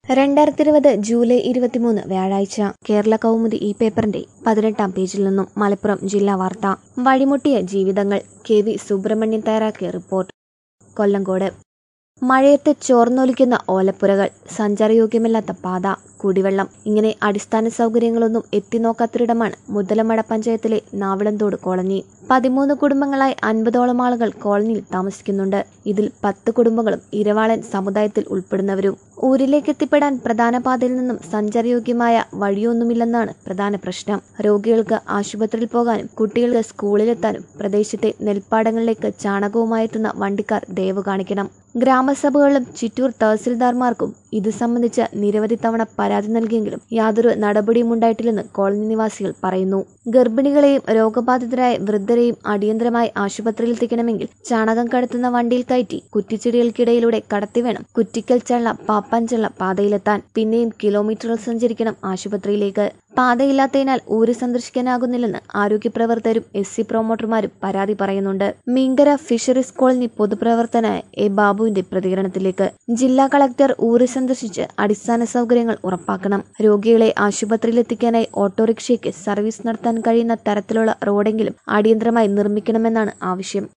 രണ്ടായിരത്തി ഇരുപത് ജൂലൈ ഇരുപത്തിമൂന്ന് വ്യാഴാഴ്ച കേരള കൗമുദി ഈ പേപ്പറിന്റെ പതിനെട്ടാം പേജിൽ നിന്നും മലപ്പുറം ജില്ലാ വാർത്ത വഴിമുട്ടിയ ജീവിതങ്ങൾ കെ വി സുബ്രഹ്മണ്യൻ തയ്യാറാക്കിയ റിപ്പോർട്ട് കൊല്ലങ്കോട് മഴയത്ത് ചോർന്നൊലിക്കുന്ന ഓലപ്പുരകൾ സഞ്ചാരയോഗ്യമല്ലാത്ത പാത കുടിവെള്ളം ഇങ്ങനെ അടിസ്ഥാന സൗകര്യങ്ങളൊന്നും എത്തിനോക്കാത്തൊരിടമാണ് മുതലമട പഞ്ചായത്തിലെ നാവിളന്തോട് കോളനി പതിമൂന്ന് കുടുംബങ്ങളായി അൻപതോളം ആളുകൾ കോളനിയിൽ താമസിക്കുന്നുണ്ട് ഇതിൽ പത്ത് കുടുംബങ്ങളും ഇരവാളൻ സമുദായത്തിൽ ഉൾപ്പെടുന്നവരും ഊരിലേക്ക് എത്തിപ്പെടാൻ പ്രധാന പാതയിൽ നിന്നും സഞ്ചാരയോഗ്യമായ വഴിയൊന്നുമില്ലെന്നാണ് പ്രധാന പ്രശ്നം രോഗികൾക്ക് ആശുപത്രിയിൽ പോകാനും കുട്ടികൾക്ക് സ്കൂളിലെത്താനും പ്രദേശത്തെ നെൽപ്പാടങ്ങളിലേക്ക് ചാണകവുമായെത്തുന്ന വണ്ടിക്കാർ ദയവ് കാണിക്കണം ഗ്രാമസഭകളിലും ചിറ്റൂർ തഹസിൽദാർമാർക്കും ഇത് സംബന്ധിച്ച് നിരവധി തവണ പരാതി നൽകിയെങ്കിലും യാതൊരു നടപടിയും ഉണ്ടായിട്ടില്ലെന്ന് കോളനി നിവാസികൾ പറയുന്നു ഗർഭിണികളെയും രോഗബാധിതരായ വൃദ്ധരെയും അടിയന്തരമായി ആശുപത്രിയിൽ എത്തിക്കണമെങ്കിൽ ചാണകം കടത്തുന്ന വണ്ടിയിൽ കയറ്റി കുറ്റിച്ചെടികൾക്കിടയിലൂടെ കടത്തി വേണം കുറ്റിക്കൽ ചള്ള പാപ്പാഞ്ചള്ള പാതയിലെത്താൻ പിന്നെയും കിലോമീറ്ററുകൾ സഞ്ചരിക്കണം ആശുപത്രിയിലേക്ക് പാതയില്ലാത്തതിനാൽ ഊര് സന്ദർശിക്കാനാകുന്നില്ലെന്ന് ആരോഗ്യപ്രവർത്തകരും എസ് സി പ്രൊമോട്ടർമാരും പരാതി പറയുന്നുണ്ട് മീങ്കര ഫിഷറീസ് കോളനി പൊതുപ്രവർത്തനായ എ ബാബുവിന്റെ പ്രതികരണത്തിലേക്ക് ജില്ലാ കളക്ടർ ഊര് സന്ദർശിച്ച് അടിസ്ഥാന സൗകര്യങ്ങൾ ഉറപ്പാക്കണം രോഗികളെ ആശുപത്രിയിലെത്തിക്കാനായി ഓട്ടോറിക്ഷയ്ക്ക് സർവീസ് നടത്താൻ കഴിയുന്ന തരത്തിലുള്ള റോഡെങ്കിലും അടിയന്തരമായി നിർമ്മിക്കണമെന്നാണ് ആവശ്യം